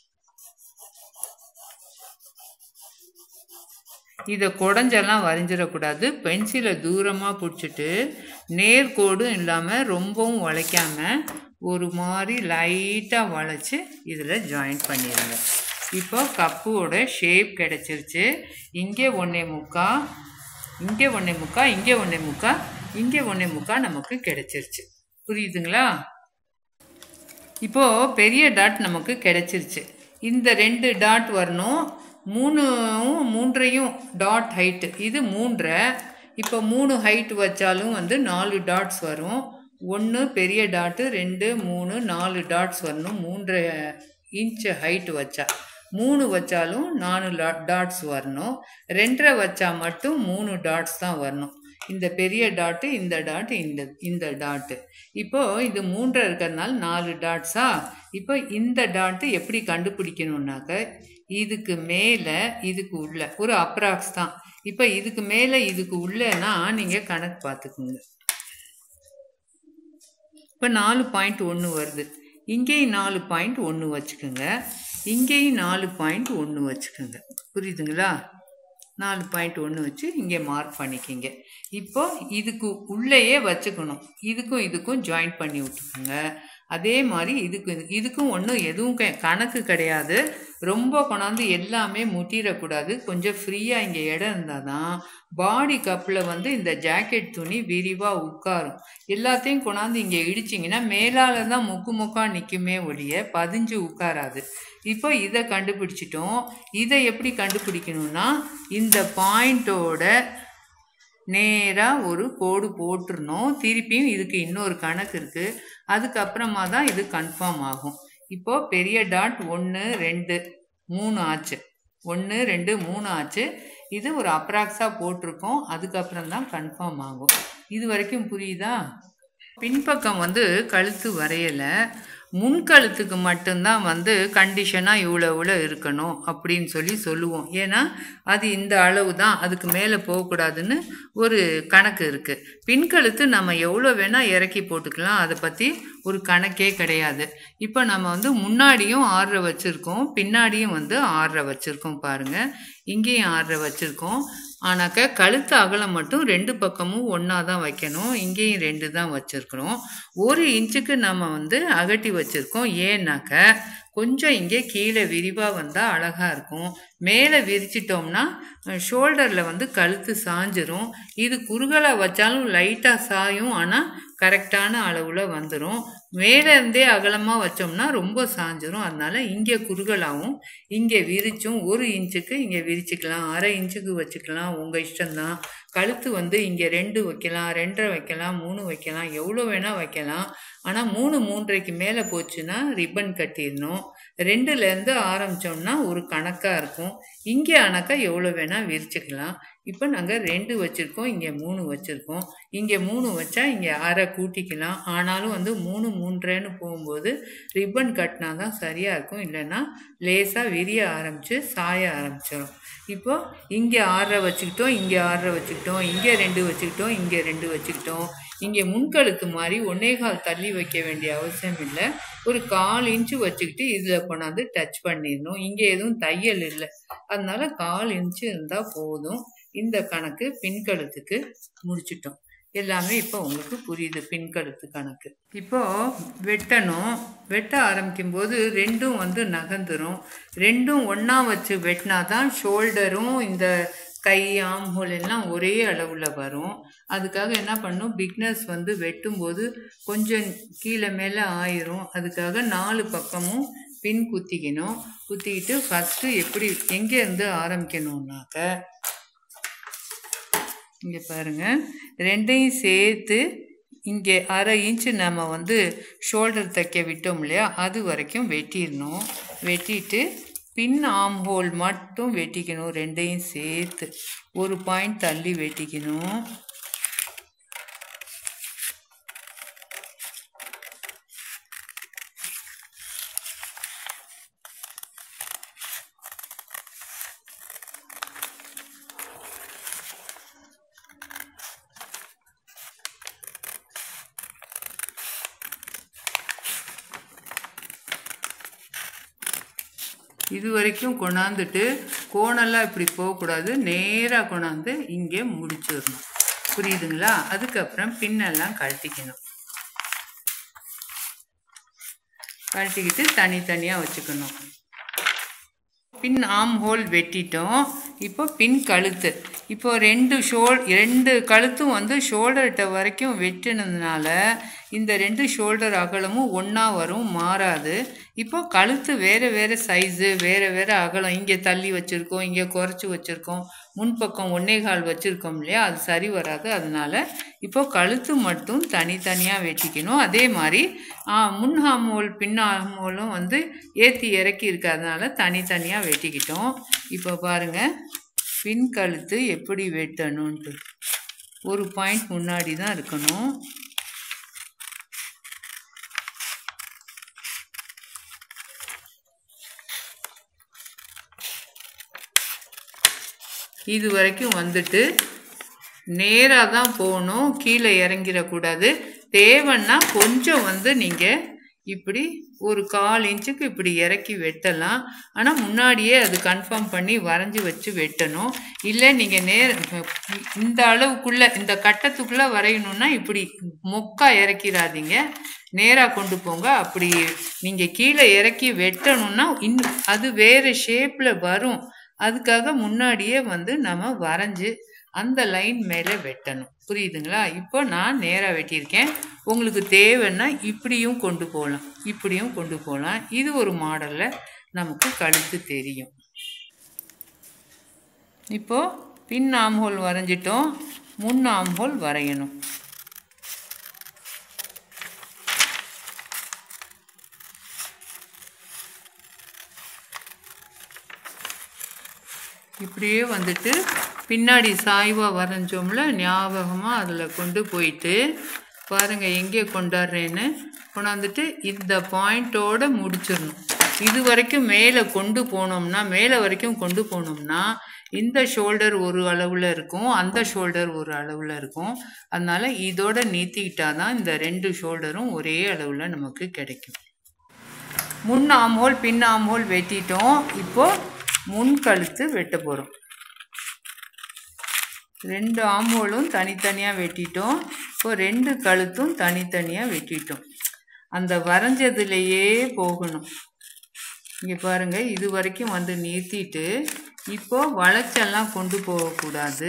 இதை குடஞ்செல்லாம் வரைஞ்சிடக்கூடாது பென்சிலை தூரமாக பிடிச்சிட்டு நேர்கோடும் இல்லாமல் ரொம்பவும் வளைக்காமல் ஒரு மாதிரி லைட்டாக வளைச்சி இதில் ஜாயின் பண்ணிடுங்க இப்போ கப்போட ஷேப் கிடச்சிருச்சு இங்கே ஒன்றே முக்கா இங்கே ஒன்றே முக்கா இங்கே ஒன்றே முக்கா இங்கே ஒன்றே முக்கா நமக்கு கிடைச்சிருச்சு புரியுதுங்களா இப்போது பெரிய டாட் நமக்கு கிடைச்சிருச்சு இந்த ரெண்டு டாட் வரணும் மூணும் மூன்றையும் டாட் ஹைட்டு இது மூன்றரை இப்போ மூணு ஹைட் வச்சாலும் வந்து நாலு டாட்ஸ் வரும் ஒன்று பெரிய டாட்டு ரெண்டு மூணு நாலு டாட்ஸ் வரணும் மூன்றரை இன்ச்சு ஹைட் வச்சா மூணு வச்சாலும் நாலு டாட்ஸ் வரணும் ரெண்டரை வச்சா மட்டும் மூணு டாட்ஸ் தான் வரணும் இந்த பெரிய டாட்டு இந்த டாட்டு இந்த இந்த டாட்டு இப்போ இது மூன்றரை இருக்கிறதுனால நாலு டாட்ஸா இப்போ இந்த டாட்டு எப்படி கண்டுபிடிக்கணும்னாக்க இதுக்கு மேலே இதுக்கு உள்ள ஒரு அப்ராக்ஸ் தான் இப்போ இதுக்கு மேலே இதுக்கு உள்ளனா நீங்கள் கணக்கு பார்த்துக்குங்க இப்போ நாலு பாயிண்ட் ஒன்று வருது இங்கேயும் நாலு பாயிண்ட் ஒன்று வச்சுக்கோங்க இங்கேயும் நாலு பாயிண்ட் ஒன்று வச்சுக்கோங்க புரியுதுங்களா நாலு பாயிண்ட் ஒன்று வச்சு இங்கே மார்க் பண்ணிக்கிங்க இப்போ இதுக்கு உள்ளேயே வச்சுக்கணும் இதுக்கும் இதுக்கும் ஜாயின் பண்ணி விட்டுக்கோங்க அதே மாதிரி இதுக்கு இதுக்கும் ஒன்றும் எதுவும் க கணக்கு கிடையாது ரொம்ப கொண்டாந்து எல்லாமே முட்டிடக்கூடாது கொஞ்சம் ஃப்ரீயாக இங்கே இடம் இருந்தால் தான் பாடி கப்பில் வந்து இந்த ஜாக்கெட் துணி விரிவாக உட்காரும் எல்லாத்தையும் கொண்டாந்து இங்கே இடிச்சிங்கன்னா மேலால் தான் முக்கு முக்கா நிற்குமே ஒழிய பதிஞ்சு உட்காராது இப்போ இதை கண்டுபிடிச்சிட்டோம் இதை எப்படி கண்டுபிடிக்கணும்னா இந்த பாயிண்ட்டோட நேராக ஒரு கோடு போட்டுருணும் திருப்பியும் இதுக்கு இன்னொரு கணக்கு இருக்குது அதுக்கப்புறமா தான் இது கன்ஃபார்ம் ஆகும் இப்போது பெரிய டாட் ஒன்று ரெண்டு மூணு ஆச்சு ஒன்று ரெண்டு மூணு ஆச்சு இது ஒரு அப்ராக்ஸாக போட்டிருக்கோம் அதுக்கப்புறம் தான் கன்ஃபார்ம் ஆகும் இது வரைக்கும் புரியுதா பின்பக்கம் வந்து கழுத்து வரையலை முன்கழுத்துக்கு மட்டும்தான் வந்து கண்டிஷனாக இவ்வளோ இவ்வளோ இருக்கணும் அப்படின்னு சொல்லி சொல்லுவோம் ஏன்னா அது இந்த அளவு தான் அதுக்கு மேலே போகக்கூடாதுன்னு ஒரு கணக்கு இருக்குது பின்கழுத்து நம்ம எவ்வளோ வேணால் இறக்கி போட்டுக்கலாம் அதை பற்றி ஒரு கணக்கே கிடையாது இப்போ நம்ம வந்து முன்னாடியும் ஆறரை வச்சுருக்கோம் பின்னாடியும் வந்து ஆறரை வச்சுருக்கோம் பாருங்கள் இங்கேயும் ஆறரை வச்சுருக்கோம் ஆனாக்க கழுத்து அகலம் மட்டும் ரெண்டு பக்கமும் ஒன்றா தான் வைக்கணும் இங்கேயும் ரெண்டு தான் வச்சுருக்குறோம் ஒரு இன்ச்சுக்கு நம்ம வந்து அகட்டி வச்சுருக்கோம் ஏன்னாக்க கொஞ்சம் இங்கே கீழே விரிவாக வந்தால் அழகாக இருக்கும் மேலே விரிச்சிட்டோம்னா ஷோல்டரில் வந்து கழுத்து சாஞ்சிரும் இது குறுகலாக வச்சாலும் லைட்டாக சாயும் ஆனால் கரெக்டான அளவில் வந்துடும் மேலே இருந்தே அகலமாக வச்சோம்னா ரொம்ப சாஞ்சிரும் அதனால இங்கே குறுகலாகவும் இங்கே விரிச்சும் ஒரு இன்ச்சுக்கு இங்கே விரிச்சுக்கலாம் அரை இன்ச்சுக்கு வச்சுக்கலாம் உங்கள் இஷ்டம்தான் கழுத்து வந்து இங்கே ரெண்டு வைக்கலாம் ரெண்டரை வைக்கலாம் மூணு வைக்கலாம் எவ்வளோ வேணால் வைக்கலாம் ஆனால் மூணு மூன்றரைக்கு மேலே போச்சுன்னா ரிப்பன் கட்டிடணும் ரெண்டுலேருந்து ஆரம்பித்தோம்னா ஒரு கணக்காக இருக்கும் இங்கே ஆனாக்கா எவ்வளோ வேணால் விரிச்சுக்கலாம் இப்போ நாங்கள் ரெண்டு வச்சுருக்கோம் இங்கே மூணு வச்சுருக்கோம் இங்கே மூணு வச்சா இங்கே அரை கூட்டிக்கலாம் ஆனாலும் வந்து மூணு மூன்றேன்னு போகும்போது ரிப்பன் கட்டினா தான் சரியாக இருக்கும் இல்லைன்னா லேசாக விரிய ஆரம்பித்து சாய ஆரம்பிச்சிடும் இப்போ இங்கே ஆறரை வச்சுக்கிட்டோம் இங்கே ஆறரை வச்சுக்கிட்டோம் இங்கே ரெண்டு வச்சுக்கிட்டோம் இங்கே ரெண்டு வச்சுக்கிட்டோம் இங்கே முன்கழுத்து மாதிரி ஒன்னே கால் தள்ளி வைக்க வேண்டிய அவசியம் இல்லை ஒரு கால் இன்ச்சு வச்சுக்கிட்டு இதில் கொண்டாந்து டச் பண்ணிடணும் இங்கே எதுவும் தையல் இல்லை அதனால கால் இன்ச்சு இருந்தால் போதும் இந்த கணக்கு பின்கழுத்துக்கு முடிச்சிட்டோம் எல்லாமே இப்போ உங்களுக்கு புரியுது பின்கழுத்து கணக்கு இப்போ வெட்டணும் வெட்ட ஆரம்பிக்கும் போது ரெண்டும் வந்து நகர்ந்துரும் ரெண்டும் ஒன்றா வச்சு வெட்டினா தான் ஷோல்டரும் இந்த கை ஆம்ஹோல் எல்லாம் ஒரே அளவில் வரும் அதுக்காக என்ன பண்ணும் பிக்னஸ் வந்து வெட்டும்போது கொஞ்சம் கீழே மேலே ஆயிரும் அதுக்காக நாலு பக்கமும் பின் குத்திக்கணும் குத்திக்கிட்டு ஃபஸ்ட்டு எப்படி எங்கேருந்து ஆரம்பிக்கணும்னாக்க இங்கே பாருங்கள் ரெண்டையும் சேர்த்து இங்கே அரை இன்ச்சு நம்ம வந்து ஷோல்டர் தைக்க விட்டோம் இல்லையா அது வரைக்கும் வெட்டிடணும் வெட்டிட்டு பின் ஆம் ஹோல் மட்டும் வெட்டிக்கணும் ரெண்டையும் சேர்த்து ஒரு பாயிண்ட் தள்ளி வெட்டிக்கணும் இது வரைக்கும் கொண்டாந்துட்டு கோணெல்லாம் இப்படி போகக்கூடாது நேராக கொண்டாந்து இங்கே முடிச்சிடணும் புரியுதுங்களா அதுக்கப்புறம் பின்னெல்லாம் கழட்டிக்கணும் கழட்டிக்கிட்டு தனித்தனியாக வச்சுக்கணும் பின் ஆம் ஹோல் வெட்டிட்டோம் இப்போ பின் கழுத்து இப்போ ரெண்டு ஷோல் ரெண்டு கழுத்தும் வந்து ஷோல்டர்கிட்ட வரைக்கும் வெட்டினதுனால இந்த ரெண்டு ஷோல்டர் அகலமும் ஒன்றா வரும் மாறாது இப்போ கழுத்து வேறு வேறு சைஸு வேறு வேறு அகலம் இங்கே தள்ளி வச்சுருக்கோம் இங்கே குறைச்சி வச்சுருக்கோம் முன்பக்கம் ஒன்னே கால் வச்சுருக்கோம் இல்லையா அது சரி வராது அதனால் இப்போ கழுத்து மட்டும் தனித்தனியாக வெட்டிக்கணும் அதே மாதிரி முன் ஹாமோல் பின் ஹாமோலும் வந்து ஏற்றி இறக்கி இருக்கிறதுனால தனித்தனியாக வெட்டிக்கிட்டோம் இப்போ பாருங்கள் பின் கழுத்து எப்படி வெட்டணுன்ட்டு ஒரு பாயிண்ட் முன்னாடி தான் இருக்கணும் இது வரைக்கும் வந்துட்டு நேராக தான் போகணும் கீழே இறங்கிடக்கூடாது தேவைன்னா கொஞ்சம் வந்து நீங்கள் இப்படி ஒரு கால் இன்ச்சுக்கு இப்படி இறக்கி வெட்டலாம் ஆனால் முன்னாடியே அது கன்ஃபார்ம் பண்ணி வரைஞ்சி வச்சு வெட்டணும் இல்லை நீங்கள் நேர் இந்த அளவுக்குள்ளே இந்த கட்டத்துக்குள்ளே வரையணுன்னா இப்படி மொக்கா இறக்கிடாதீங்க நேராக கொண்டு போங்க அப்படி நீங்கள் கீழே இறக்கி வெட்டணும்னா இன் அது வேறு ஷேப்பில் வரும் அதுக்காக முன்னாடியே வந்து நம்ம வரைஞ்சி அந்த லைன் மேலே வெட்டணும் புரியுதுங்களா இப்போ நான் நேராக வெட்டியிருக்கேன் உங்களுக்கு தேவைன்னா இப்படியும் கொண்டு போகலாம் இப்படியும் கொண்டு போகலாம் இது ஒரு மாடலில் நமக்கு கழுத்து தெரியும் இப்போது பின் ஆம்ஹோல் வரைஞ்சிட்டோம் முன் ஆம்ஹோல் வரையணும் இப்படியே வந்துட்டு பின்னாடி சாய்வாக வரைஞ்சோம்ல ஞாபகமாக அதில் கொண்டு போயிட்டு பாருங்கள் எங்கே கொண்டாடுறேன்னு கொண்டாந்துட்டு இந்த பாயிண்ட்டோட முடிச்சிடணும் இது வரைக்கும் மேலே கொண்டு போனோம்னா மேலே வரைக்கும் கொண்டு போனோம்னா இந்த ஷோல்டர் ஒரு அளவில் இருக்கும் அந்த ஷோல்டர் ஒரு அளவில் இருக்கும் அதனால இதோட நீத்திக்கிட்டா தான் இந்த ரெண்டு ஷோல்டரும் ஒரே அளவில் நமக்கு கிடைக்கும் முன் ஆம்ஹோல் பின் ஆம்ஹோல் வெட்டிட்டோம் இப்போ முன் கழுத்து வெட்ட போகிறோம் ரெண்டு ஆம்ஹோலும் தனித்தனியாக வெட்டிட்டோம் இப்போ ரெண்டு கழுத்தும் தனித்தனியாக வெட்டிட்டோம் அந்த வரைஞ்சதுலேயே போகணும் இங்கே பாருங்க இது வரைக்கும் வந்து நிறுத்திட்டு இப்போ வளைச்செல்லாம் கொண்டு போகக்கூடாது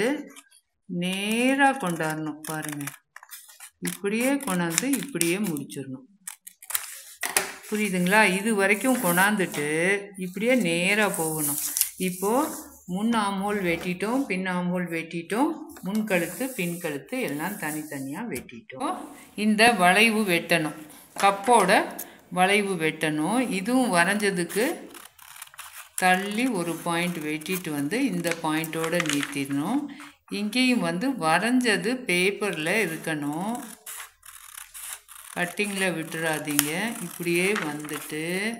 நேராக கொண்டாடணும் பாருங்க இப்படியே கொண்டாந்து இப்படியே முடிச்சிடணும் புரியுதுங்களா இது வரைக்கும் கொண்டாந்துட்டு இப்படியே நேராக போகணும் இப்போ முன் ஆமோல் வெட்டிட்டோம் பின் ஆமோல் வெட்டிட்டோம் முன் கழுத்து பின் கழுத்து எல்லாம் தனித்தனியாக வெட்டிட்டோம் இந்த வளைவு வெட்டணும் கப்போட வளைவு வெட்டணும் இதுவும் வரைஞ்சதுக்கு தள்ளி ஒரு பாயிண்ட் வெட்டிட்டு வந்து இந்த பாயிண்ட்டோட நிறுத்திடணும் இங்கேயும் வந்து வரைஞ்சது பேப்பரில் இருக்கணும் கட்டிங்கில் விட்டுறாதீங்க இப்படியே வந்துட்டு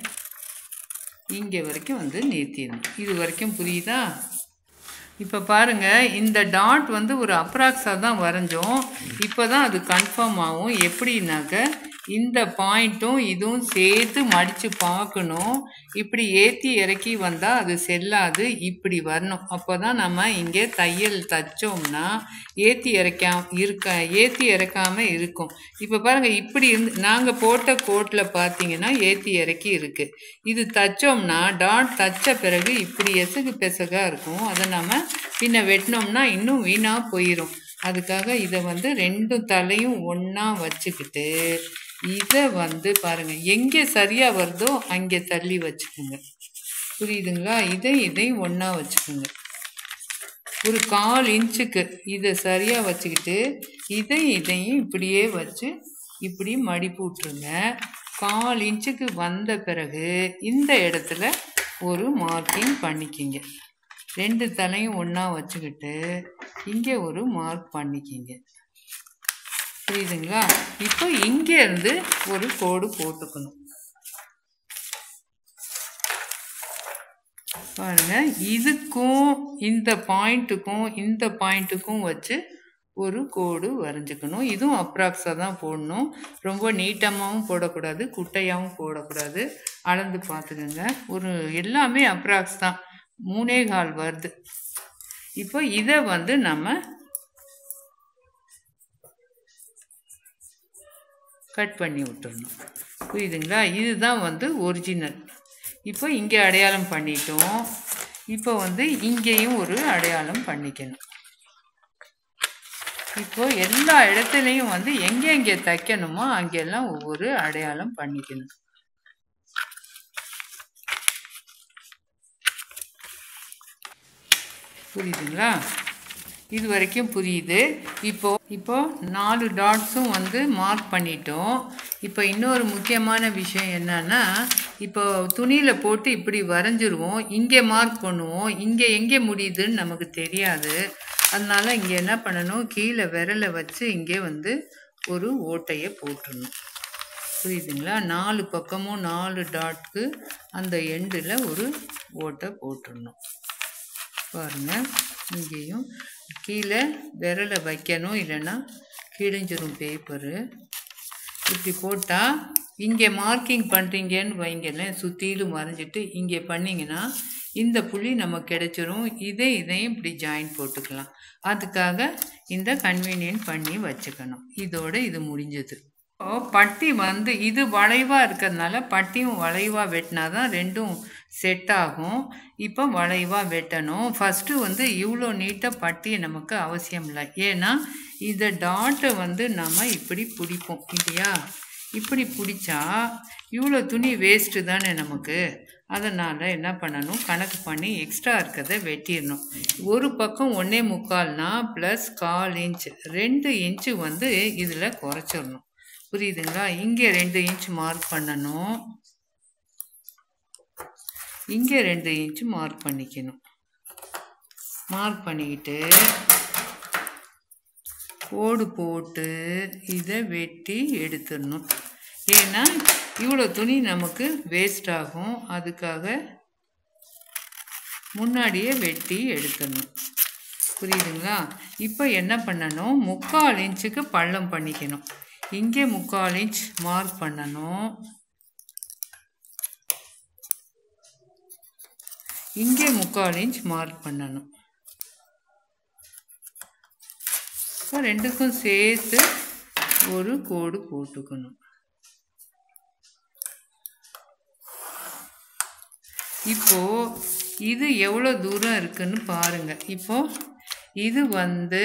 இங்கே வரைக்கும் வந்து நிறுத்திடணும் இது வரைக்கும் புரியுதா இப்போ பாருங்கள் இந்த டாட் வந்து ஒரு அப்ராக்ஸாக தான் வரைஞ்சோம் இப்போ தான் அது கன்ஃபார்ம் ஆகும் எப்படின்னாக்க இந்த பாயிண்ட்டும் இதுவும் சேர்த்து மடித்து பார்க்கணும் இப்படி ஏற்றி இறக்கி வந்தால் அது செல்லாது இப்படி வரணும் அப்போ தான் நம்ம இங்கே தையல் தைச்சோம்னா ஏற்றி இறக்காம இருக்க ஏற்றி இறக்காமல் இருக்கும் இப்போ பாருங்கள் இப்படி இருந்து நாங்கள் போட்ட கோட்டில் பார்த்தீங்கன்னா ஏற்றி இறக்கி இருக்குது இது தைச்சோம்னா டாட் தைச்ச பிறகு இப்படி எசகு பெசகாக இருக்கும் அதை நம்ம பின்ன வெட்டினோம்னா இன்னும் வீணாக போயிடும் அதுக்காக இதை வந்து ரெண்டும் தலையும் ஒன்றா வச்சுக்கிட்டு இதை வந்து பாருங்கள் எங்கே சரியாக வருதோ அங்கே தள்ளி வச்சுக்கோங்க புரியுதுங்களா இதை இதையும் ஒன்றா வச்சுக்கோங்க ஒரு கால் இன்ச்சுக்கு இதை சரியாக வச்சுக்கிட்டு இதை இதையும் இப்படியே வச்சு இப்படி மடிப்பு விட்ருங்க கால் இன்ச்சுக்கு வந்த பிறகு இந்த இடத்துல ஒரு மார்க்கிங் பண்ணிக்கிங்க ரெண்டு தலையும் ஒன்றா வச்சுக்கிட்டு இங்கே ஒரு மார்க் பண்ணிக்கிங்க புரியுதுங்களா இப்போ இங்கே இருந்து ஒரு கோடு போட்டுக்கணும் பாருங்க இதுக்கும் இந்த பாயிண்ட்டுக்கும் இந்த பாயிண்ட்டுக்கும் வச்சு ஒரு கோடு வரைஞ்சிக்கணும் இதுவும் அப்ராக்ஸாக தான் போடணும் ரொம்ப நீட்டமாகவும் போடக்கூடாது குட்டையாகவும் போடக்கூடாது அளந்து பார்த்துக்கோங்க ஒரு எல்லாமே அப்ராக்ஸ் தான் மூணே கால் வருது இப்போ இதை வந்து நம்ம கட் பண்ணி விட்டுறணும் புரியுதுங்களா இதுதான் வந்து ஒரிஜினல் இப்போ இங்கே அடையாளம் பண்ணிட்டோம் இப்போ வந்து இங்கேயும் ஒரு அடையாளம் பண்ணிக்கணும் இப்போ எல்லா இடத்துலையும் வந்து எங்கே எங்கே தைக்கணுமோ அங்கெல்லாம் ஒவ்வொரு அடையாளம் பண்ணிக்கணும் புரியுதுங்களா இது வரைக்கும் புரியுது இப்போ இப்போ நாலு டாட்ஸும் வந்து மார்க் பண்ணிட்டோம் இப்போ இன்னொரு முக்கியமான விஷயம் என்னன்னா இப்போ துணியில் போட்டு இப்படி வரைஞ்சிருவோம் இங்கே மார்க் பண்ணுவோம் இங்கே எங்கே முடியுதுன்னு நமக்கு தெரியாது அதனால இங்கே என்ன பண்ணணும் கீழே விரலை வச்சு இங்கே வந்து ஒரு ஓட்டையை போட்டுடணும் புரியுதுங்களா நாலு பக்கமும் நாலு டாட்க்கு அந்த எண்டில் ஒரு ஓட்டை போட்டுடணும் பாருங்க இங்கேயும் கீழே விரலை வைக்கணும் இல்லைன்னா கிழிஞ்சிரும் பேப்பரு இப்படி போட்டால் இங்கே மார்க்கிங் பண்ணுறீங்கன்னு வைங்களேன் சுற்றிலும் வரைஞ்சிட்டு இங்கே பண்ணிங்கன்னா இந்த புள்ளி நமக்கு கிடைச்சிரும் இதை இதையும் இப்படி ஜாயின் போட்டுக்கலாம் அதுக்காக இந்த கன்வீனியன்ட் பண்ணி வச்சுக்கணும் இதோட இது முடிஞ்சது இப்போ பட்டி வந்து இது வளைவாக இருக்கிறதுனால பட்டியும் வளைவாக வெட்டினா தான் ரெண்டும் செட் ஆகும் இப்போ வளைவாக வெட்டணும் ஃபஸ்ட்டு வந்து இவ்வளோ நீட்டாக பட்டி நமக்கு அவசியம் இல்லை ஏன்னா இந்த டாட்டை வந்து நம்ம இப்படி பிடிப்போம் இல்லையா இப்படி பிடிச்சா இவ்வளோ துணி வேஸ்ட்டு தானே நமக்கு அதனால் என்ன பண்ணணும் கணக்கு பண்ணி எக்ஸ்ட்ரா இருக்கிறத வெட்டிடணும் ஒரு பக்கம் ஒன்றே முக்கால்னா ப்ளஸ் கால் இன்ச் ரெண்டு இன்ச்சு வந்து இதில் குறைச்சிடணும் புரியுதுங்களா இங்கே ரெண்டு இன்ச் மார்க் பண்ணணும் இங்கே ரெண்டு இன்ச் மார்க் பண்ணிக்கணும் மார்க் பண்ணிக்கிட்டு கோடு போட்டு இதை வெட்டி எடுத்துடணும் ஏன்னா இவ்வளோ துணி நமக்கு வேஸ்ட் ஆகும் அதுக்காக முன்னாடியே வெட்டி எடுக்கணும் புரியுதுங்களா இப்போ என்ன பண்ணணும் முக்கால் இன்ச்சுக்கு பள்ளம் பண்ணிக்கணும் இங்கே முக்கால் இன்ச் மார்க் பண்ணணும் இங்கே முக்கால் இன்ச் மார்க் பண்ணணும் இப்போ ரெண்டுக்கும் சேர்த்து ஒரு கோடு போட்டுக்கணும் இப்போ இது எவ்வளோ தூரம் இருக்குன்னு பாருங்க இப்போ இது வந்து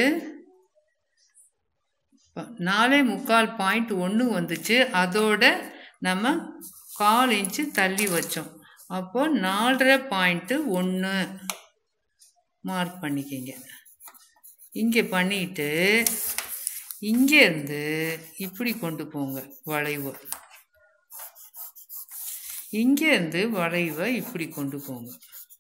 நாலே முக்கால் பாயிண்ட் ஒன்று வந்துச்சு அதோட நம்ம கால் இன்ச்சு தள்ளி வச்சோம் அப்போ நாலரை பாயிண்ட்டு ஒன்று மார்க் பண்ணிக்கிங்க இங்கே பண்ணிட்டு இங்கேருந்து இப்படி கொண்டு போங்க வளைவு இங்கேருந்து வளைவை இப்படி கொண்டு போங்க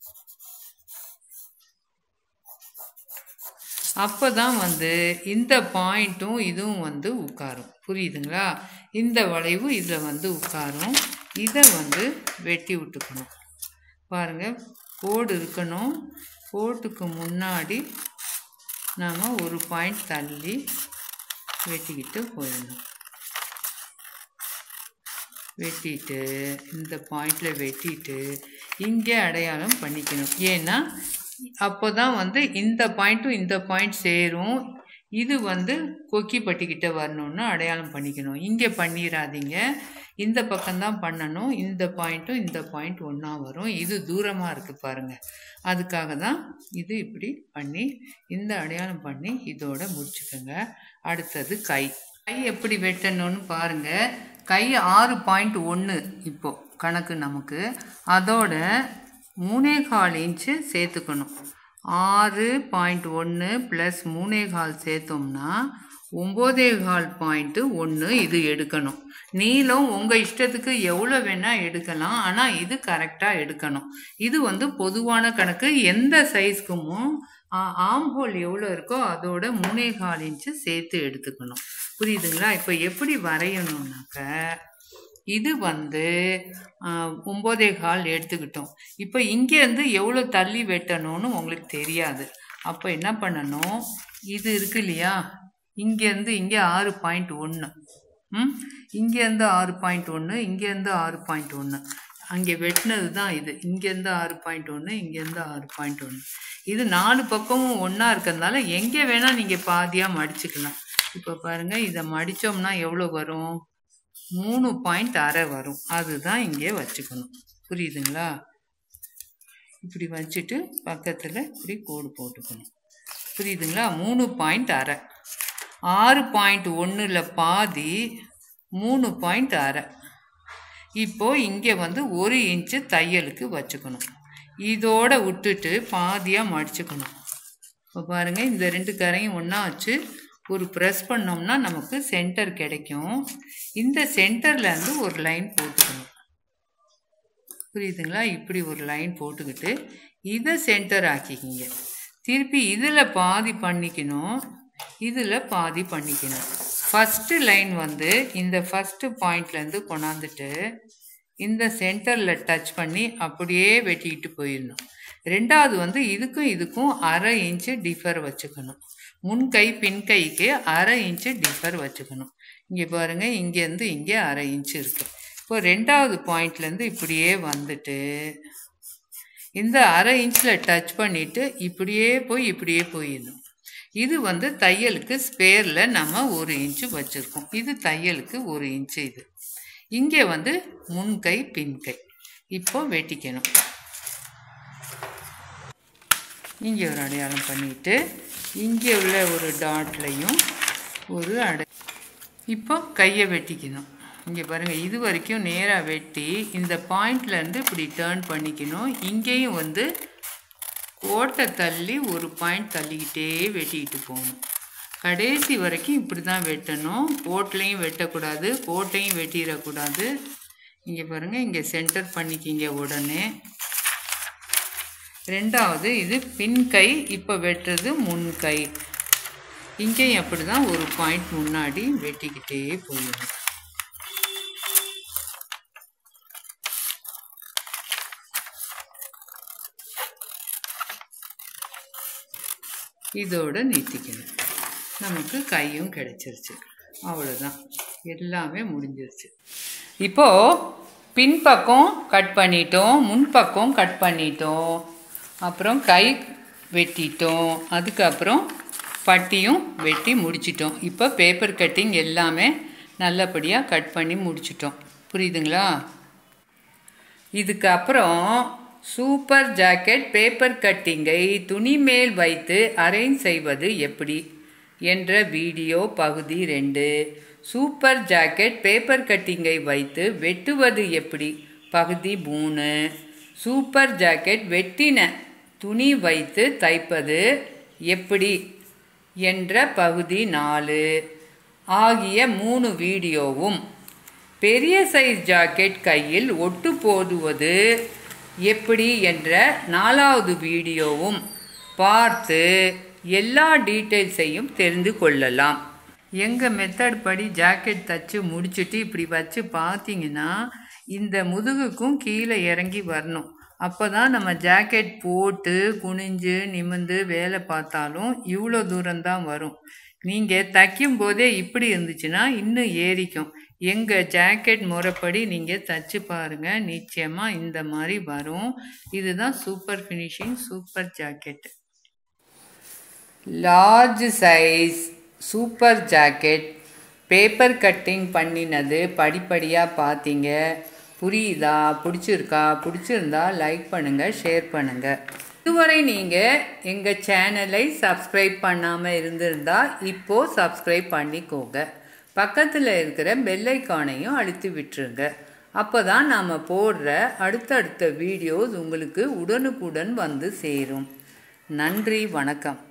அப்போ தான் வந்து இந்த பாயிண்ட்டும் இதுவும் வந்து உட்காரும் புரியுதுங்களா இந்த வளைவு இதில் வந்து உட்காரும் இதை வந்து வெட்டி விட்டுக்கணும் பாருங்கள் கோடு இருக்கணும் கோட்டுக்கு முன்னாடி நாம் ஒரு பாயிண்ட் தள்ளி வெட்டிக்கிட்டு போயிடணும் வெட்டிட்டு இந்த பாயிண்டில் வெட்டிட்டு இங்கே அடையாளம் பண்ணிக்கணும் ஏன்னா அப்போ தான் வந்து இந்த பாயிண்ட்டும் இந்த பாயிண்ட் சேரும் இது வந்து கொக்கி பட்டிக்கிட்ட வரணும்னு அடையாளம் பண்ணிக்கணும் இங்கே பண்ணிடாதீங்க இந்த பக்கம்தான் பண்ணணும் இந்த பாயிண்ட்டும் இந்த பாயிண்ட் ஒன்றா வரும் இது தூரமாக இருக்குது பாருங்கள் அதுக்காக தான் இது இப்படி பண்ணி இந்த அடையாளம் பண்ணி இதோட முடிச்சுக்கோங்க அடுத்தது கை கை எப்படி வெட்டணும்னு பாருங்கள் கை ஆறு பாயிண்ட் ஒன்று இப்போ கணக்கு நமக்கு அதோட மூணே கால் இன்ச்சு சேர்த்துக்கணும் ஆறு பாயிண்ட் ஒன்று ப்ளஸ் மூணே கால் சேர்த்தோம்னா ஒம்போதே கால் பாயிண்ட்டு ஒன்று இது எடுக்கணும் நீளம் உங்கள் இஷ்டத்துக்கு எவ்வளோ வேணால் எடுக்கலாம் ஆனால் இது கரெக்டாக எடுக்கணும் இது வந்து பொதுவான கணக்கு எந்த சைஸ்க்குமும் ஆம் ஹோல் எவ்வளோ இருக்கோ அதோட மூணே கால் இன்ச்சு சேர்த்து எடுத்துக்கணும் புரியுதுங்களா இப்போ எப்படி வரையணும்னாக்க இது வந்து ஒம்போதே கால் எடுத்துக்கிட்டோம் இப்போ இங்கேருந்து எவ்வளோ தள்ளி வெட்டணும்னு உங்களுக்கு தெரியாது அப்போ என்ன பண்ணணும் இது இருக்கு இல்லையா இங்கேருந்து இங்கே ஆறு பாயிண்ட் ஒன்று ம் இங்கேருந்து ஆறு பாயிண்ட் ஒன்று இங்கேருந்து ஆறு பாயிண்ட் ஒன்று அங்கே வெட்டினது தான் இது இங்கேருந்து ஆறு பாயிண்ட் ஒன்று இங்கேருந்து ஆறு பாயிண்ட் ஒன்று இது நாலு பக்கமும் ஒன்றா இருக்கிறதுனால எங்கே வேணால் நீங்கள் பாதியாக மடிச்சுக்கலாம் இப்போ பாருங்கள் இதை மடித்தோம்னா எவ்வளோ வரும் மூணு பாயிண்ட் அரை வரும் அதுதான் இங்கே வச்சுக்கணும் புரியுதுங்களா இப்படி வச்சுட்டு பக்கத்தில் இப்படி கோடு போட்டுக்கணும் புரியுதுங்களா மூணு பாயிண்ட் அரை ஆறு பாயிண்ட் ஒன்றில் பாதி மூணு பாயிண்ட் அரை இப்போது இங்கே வந்து ஒரு இன்ச்சு தையலுக்கு வச்சுக்கணும் இதோட விட்டுட்டு பாதியாக மடிச்சுக்கணும் இப்போ பாருங்கள் இந்த ரெண்டு கரையும் ஒன்றா வச்சு ஒரு ப்ரெஸ் பண்ணோம்னா நமக்கு சென்டர் கிடைக்கும் இந்த சென்டர்லேருந்து ஒரு லைன் போட்டுக்கணும் புரியுதுங்களா இப்படி ஒரு லைன் போட்டுக்கிட்டு இதை சென்டர் ஆக்கிக்கிங்க திருப்பி இதில் பாதி பண்ணிக்கணும் இதில் பாதி பண்ணிக்கணும் ஃபஸ்ட்டு லைன் வந்து இந்த ஃபஸ்ட்டு பாயிண்ட்லேருந்து கொண்டாந்துட்டு இந்த சென்டரில் டச் பண்ணி அப்படியே வெட்டிக்கிட்டு போயிடணும் ரெண்டாவது வந்து இதுக்கும் இதுக்கும் அரை இன்ச்சு டிஃபர் வச்சுக்கணும் முன் கை பின் கைக்கு அரை இன்ச்சு டிஃபர் வச்சுக்கணும் இங்கே பாருங்கள் இங்கேருந்து இங்கே அரை இன்ச்சு இருக்குது இப்போ ரெண்டாவது பாயிண்ட்லேருந்து இப்படியே வந்துட்டு இந்த அரை இன்ச்சில் டச் பண்ணிவிட்டு இப்படியே போய் இப்படியே போயிடணும் இது வந்து தையலுக்கு ஸ்பேரில் நம்ம ஒரு இன்ச்சு வச்சுருக்கோம் இது தையலுக்கு ஒரு இன்ச்சு இது இங்கே வந்து முன் கை பின் கை இப்போ வெட்டிக்கணும் இங்கே ஒரு அடையாளம் பண்ணிட்டு இங்கே உள்ள ஒரு டாட்லையும் ஒரு அடை இப்போ கையை வெட்டிக்கணும் இங்கே பாருங்கள் இது வரைக்கும் நேராக வெட்டி இந்த பாயிண்ட்லேருந்து இப்படி டேர்ன் பண்ணிக்கணும் இங்கேயும் வந்து கோட்டை தள்ளி ஒரு பாயிண்ட் தள்ளிக்கிட்டே வெட்டிக்கிட்டு போகணும் கடைசி வரைக்கும் இப்படி தான் வெட்டணும் கோட்லையும் வெட்டக்கூடாது கோட்டையும் வெட்டிடக்கூடாது இங்கே பாருங்கள் இங்கே சென்டர் பண்ணிக்கிங்க உடனே ரெண்டாவது இது பின் கை இப்போ வெட்டுறது முன் கை இங்கேயும் அப்படி தான் ஒரு பாயிண்ட் முன்னாடி வெட்டிக்கிட்டே போயிடும் இதோட நீட்டிக்கணும் நமக்கு கையும் கிடைச்சிருச்சு அவ்வளோதான் எல்லாமே முடிஞ்சிருச்சு இப்போது பின்பக்கம் கட் பண்ணிட்டோம் முன்பக்கம் கட் பண்ணிட்டோம் அப்புறம் கை வெட்டிட்டோம் அதுக்கப்புறம் பட்டியும் வெட்டி முடிச்சிட்டோம் இப்போ பேப்பர் கட்டிங் எல்லாமே நல்லபடியாக கட் பண்ணி முடிச்சிட்டோம் புரியுதுங்களா இதுக்கப்புறம் சூப்பர் ஜாக்கெட் பேப்பர் கட்டிங்கை துணி மேல் வைத்து அரேஞ்ச் செய்வது எப்படி என்ற வீடியோ பகுதி ரெண்டு சூப்பர் ஜாக்கெட் பேப்பர் கட்டிங்கை வைத்து வெட்டுவது எப்படி பகுதி மூணு சூப்பர் ஜாக்கெட் வெட்டின துணி வைத்து தைப்பது எப்படி என்ற பகுதி நாலு ஆகிய மூணு வீடியோவும் பெரிய சைஸ் ஜாக்கெட் கையில் ஒட்டு போடுவது எப்படி என்ற நாலாவது வீடியோவும் பார்த்து எல்லா டீட்டெயில்ஸையும் தெரிந்து கொள்ளலாம் எங்கள் மெத்தட் படி ஜாக்கெட் தச்சு முடிச்சுட்டு இப்படி வச்சு பார்த்தீங்கன்னா இந்த முதுகுக்கும் கீழே இறங்கி வரணும் அப்போ தான் நம்ம ஜாக்கெட் போட்டு குனிஞ்சு நிமிந்து வேலை பார்த்தாலும் இவ்வளோ தூரம்தான் வரும் நீங்கள் தைக்கும் போதே இப்படி இருந்துச்சுன்னா இன்னும் ஏறிக்கும் எங்கள் ஜாக்கெட் முறைப்படி நீங்கள் தச்சு பாருங்கள் நிச்சயமாக இந்த மாதிரி வரும் இதுதான் super finishing super jacket large size super jacket paper cutting பண்ணினது படிப்படியாக பார்த்தீங்க புரியுதா பிடிச்சிருக்கா பிடிச்சிருந்தா லைக் பண்ணுங்கள் ஷேர் பண்ணுங்கள் இதுவரை நீங்கள் எங்கள் சேனலை சப்ஸ்கிரைப் பண்ணாமல் இருந்திருந்தால் இப்போது சப்ஸ்கிரைப் பண்ணிக்கோங்க பக்கத்தில் இருக்கிற பெல்லைக்கானையும் அழுத்தி விட்டுருங்க அப்போ தான் நாம் போடுற அடுத்தடுத்த வீடியோஸ் உங்களுக்கு உடனுக்குடன் வந்து சேரும் நன்றி வணக்கம்